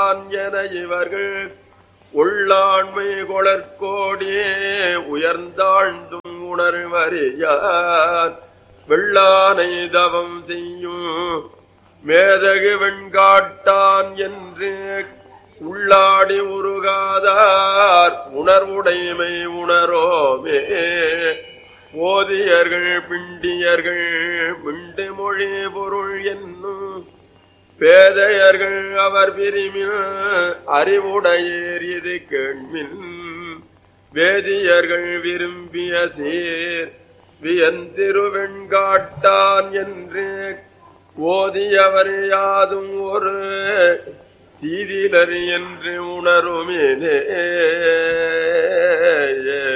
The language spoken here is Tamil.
காட்டான் என இவர்கள் உள்ளாண்மை கொளற்கோடியே உயர்ந்தாழ்ந்தும் உணர்வறியார் வெள்ளானை தவம் செய்யும் மேதகு வெண்காட்டான் என்று உள்ளாடி உருகாதார் உணர்வுடைமை உணரோமே ஓதியர்கள் பிண்டியர்கள் பிண்டு மொழி பொருள் என்னும் பேதையர்கள் அவர் விரிமில் அறிவுடையேர் இது கேள்மின் வேதியர்கள் விரும்பிய சீர் வியந்திருவெண்காட்டான் என்று ஓதியவர் யாதும் ஒரு தீதிலர் என்று உணருமினே